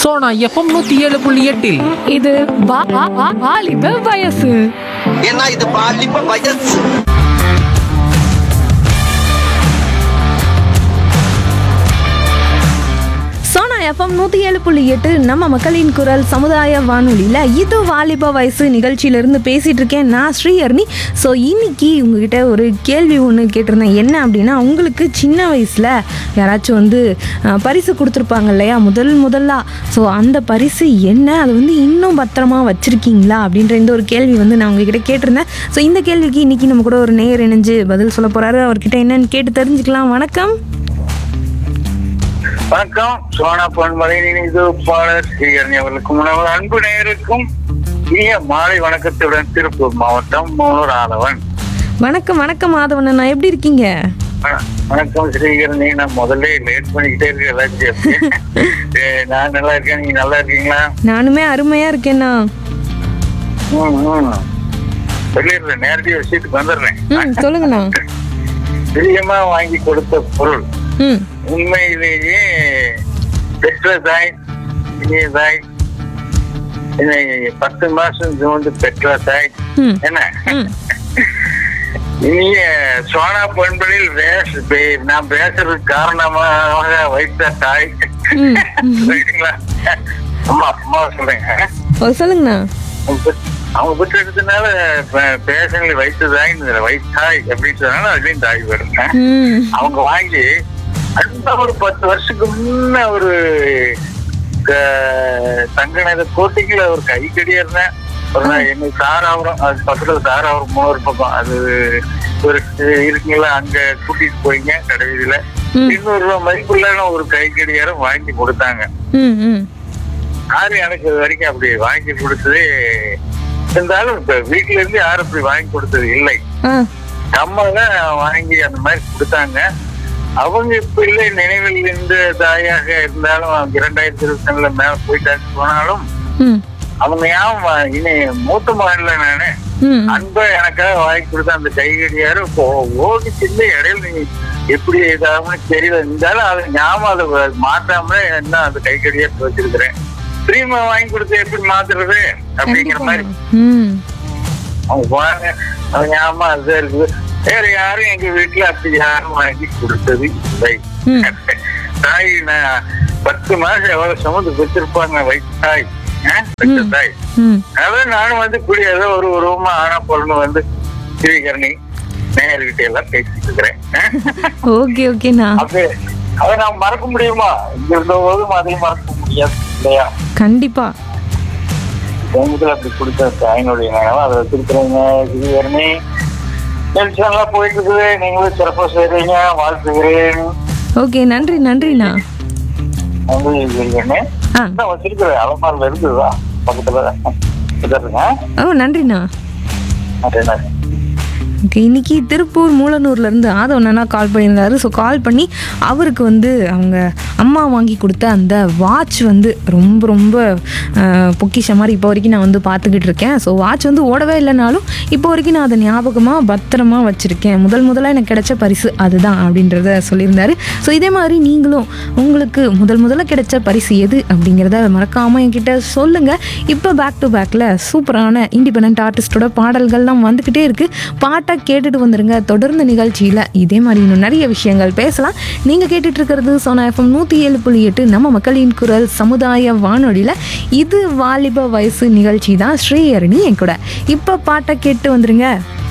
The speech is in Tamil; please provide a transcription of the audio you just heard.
சோனா எஃப்எம் நூத்தி ஏழு புள்ளி எட்டில் இது வா- வா- வா- வாலிப வயசு ஏன்னா இது பாலிப்ப வயசு சோனா எஃப்எம் நூற்றி ஏழு புள்ளி எட்டு நம்ம மக்களின் குரல் சமுதாய வானொலியில் இது வாலிப வயசு நிகழ்ச்சியிலேருந்து பேசிகிட்டு இருக்கேன் நான் ஸ்ரீஹர்னி ஸோ இன்னைக்கு உங்ககிட்ட ஒரு கேள்வி ஒன்று கேட்டிருந்தேன் என்ன அப்படின்னா உங்களுக்கு சின்ன வயசில் யாராச்சும் வந்து அஹ், பரிசு கொடுத்துருப்பாங்க இல்லையா முதல் முதலா ஸோ அந்த பரிசு என்ன அது வந்து இன்னும் பத்திரமா வச்சுருக்கீங்களா அப்படின்ற இந்த ஒரு கேள்வி வந்து நான் உங்ககிட்ட கேட்டிருந்தேன் ஸோ இந்த கேள்விக்கு இன்னைக்கு நம்ம கூட ஒரு நேயர் இணைஞ்சு பதில் சொல்ல போகிறாரு அவர்கிட்ட என்னன்னு கேட்டு தெரிஞ்சுக்கலாம் வணக்கம் வணக்கம் சோனா பொன்மலை இது பாடர் ஸ்ரீகரணி அவர்களுக்கும் உணவு அன்பு நேயருக்கும் இனிய மாலை வணக்கத்துடன் திருப்பூர் மாவட்டம் மூணூர் ஆதவன் வணக்கம் வணக்கம் மாதவன் நான் எப்படி இருக்கீங்க வண- வணக்கம் ஸ்ரீகரணி நான் முதல்ல லேட் பண்ணிக்கிட்டே இருக்கேன் எல்லாத்தையும் ஏ, நான் நல்லா இருக்கேன் நீங்க நல்லா இருக்கீங்களா நானுமே அருமையா இருக்கேண்ணா ம், ம். சொல்லிடுறேன் நேரடியாக விஷயத்துக்கு வந்துடுறேன் ம் சொல்லுங்கண்ணா பிரியமா வாங்கி கொடுத்த பொருள் ம் உண்மையிலேயே பெற்ற தாய் இனிய தாய் என்னை பத்து மாசம் சுமந்து பெற்ற தாய் ம் என்ன ம் இனிய சோனா பண்பலில் பேச பே- நான் பேசுறதுக்கு காரணமாக வைத்த தாய் ம். சரிங்களா அம்மா அம்மா சொல்றேங்க ஓ சொல்லுங்கண்ணா அவங்க பெற்ற- அவங்க பெற்றெடுத்தனால பேசங்களை வைத்த தாய் வைத்தாய் அப்படின்னு சொன்னாலும் அதுலயும் தாய் வருங்க ம் அவங்க வாங்கி அடுத்த ஒரு பத்து வருஷத்துக்கு முன்ன ஒரு க- தங்க நகை கோட்டைக்குள்ள ஒரு கைக்கடியா இருந்தேன் ஒரு நாள் எனக்கு தாராபுரம் அது பக்கத்துல தாராபுரம் மூணு பக்கம் அது ஒரு இருக்குங்களா அங்க கூட்டிட்டு போயிங்க கடைவீதியில ம். இன்னொரு ரூபா மதிப்புள்ளான ஒரு கைக்கடியாரம் வாங்கி கொடுத்தாங்க ம் ம் யாரும் எனக்கு இது வரைக்கும் அப்படி வாங்கி கொடுத்தது இருந்தாலும் இப்ப வீட்டுல இருந்து யாரும் அப்படி வாங்கி கொடுத்தது இல்லை ஆ அம்மா தான் வாங்கி அந்த மாதிரி கொடுத்தாங்க அவங்க இப்ப இல்லை நினைவில் இருந்த தாயாக இருந்தாலும் அவங்க இரண்டாயிரத்தி இருபத்தி ரெண்டுல மேல போயிட்டாச்சு போனாலும் ம் அவங்க ஏன் வா- இனி மூத்த மகன்ல நானு ம் அன்பா எனக்காக வாங்கி கொடுத்த அந்த கைகடியாரு ஓடி சின்ன இடையில நீ எப்படி இதாகும்னு தெரியல இருந்தாலும் அதை ஞாபகம் அதை வ- மாத்தாமலே என்ன அந்த கைகடியார் வச்சிருக்கிறேன் திரும்ப வாங்கி கொடுத்து எப்படி மாத்துறது அப்படிங்கிற மாதிரி ம் அவங்க போனாங்க அவங்க ஞாபகம் அதுதான் இருக்குது வேற யாரும் எங்க வீட்டுல அப்படி யாரும் வாங்கி கொடுத்தது இல்லை ம். தாய் நான் பத்து மாசம் எவ்வளவு சுமந்து வச்சிருப்பாங்க வயிற்று தாய் ஆ? பெற்ற தாய் ம் அதான் நானும் வந்து கூடிய ஏதோ ஒரு உருவமா ஆனா பொண்ணு வந்து ஸ்ரீகரணி நேயர்கிட்ட எல்லாம் பேசிட்டு இருக்கிறேன் ஆ? ஓகே ஓகேண்ணா அது அதை நான் மறக்க முடியுமா இங்க இருந்த போதும் அதையும் மறக்க முடியாது இல்லையா கண்டிப்பா சமூகத்துல அப்படி கொடுத்த தாயினுடைய நினைவு அதை வச்சிருக்கிறீங்க ஸ்ரீகரணி நிகழ்ச்சியெல்லாம் போயிட்டு இருக்குது நீங்களும் சிறப்பா செய்றீங்க வாழ்த்துகிறேன் ஓகே நன்றி நன்றிண்ணா நன்றி ஸ்ரீகரணி ஆ என்ன வச்சிருக்கிறேன் அலமாரில இருக்குதா பக்கத்துல வச்சிருங்க ஓ நன்றிண்ணா நன்றி நன்றி ஓகே இன்னைக்கு திருப்பூர் மூலனூர்லேருந்து ஆதவனா கால் பண்ணியிருந்தாரு ஸோ கால் பண்ணி அவருக்கு வந்து அவங்க அம்மா வாங்கி கொடுத்த அந்த வாட்ச் வந்து ரொம்ப ரொம்ப அஹ், பொக்கிஷ மாதிரி இப்போ வரைக்கும் நான் வந்து பார்த்துக்கிட்டு இருக்கேன் ஸோ வாட்ச் வந்து ஓடவே இல்லைனாலும் இப்போ வரைக்கும் நான் அதை ஞாபகமாக பத்திரமா வச்சுருக்கேன் முதல் முதலாக எனக்கு கிடைச்ச பரிசு அதுதான் அப்படின்றத சொல்லியிருந்தாரு ஸோ இதே மாதிரி நீங்களும் உங்களுக்கு முதல் முதல்ல கிடைச்ச பரிசு எது அப்படிங்கிறத மறக்காமல் என்கிட்ட சொல்லுங்கள் இப்போ பேக் டு பேக்கில் சூப்பரான இண்டிபெண்ட் ஆர்டிஸ்டோட பாடல்கள்லாம் வந்துக்கிட்டே இருக்குது பாட்டை கேட்டுட்டு வந்துருங்க தொடர்ந்து நிகழ்ச்சியில் இதே மாதிரி இன்னும் நிறைய விஷயங்கள் பேசலாம் நீங்கள் கேட்டுட்டு இருக்கிறது சோனா எஃப்எம் நூற்றி ஏழு புள்ளி எட்டு நம்ம மக்களின் குரல் சமுதாய வானொலியில் இது வாலிப வயசு நிகழ்ச்சி தான் ஸ்ரீஹரணி என் கூட இப்போ பாட்டை கேட்டு வந்துருங்க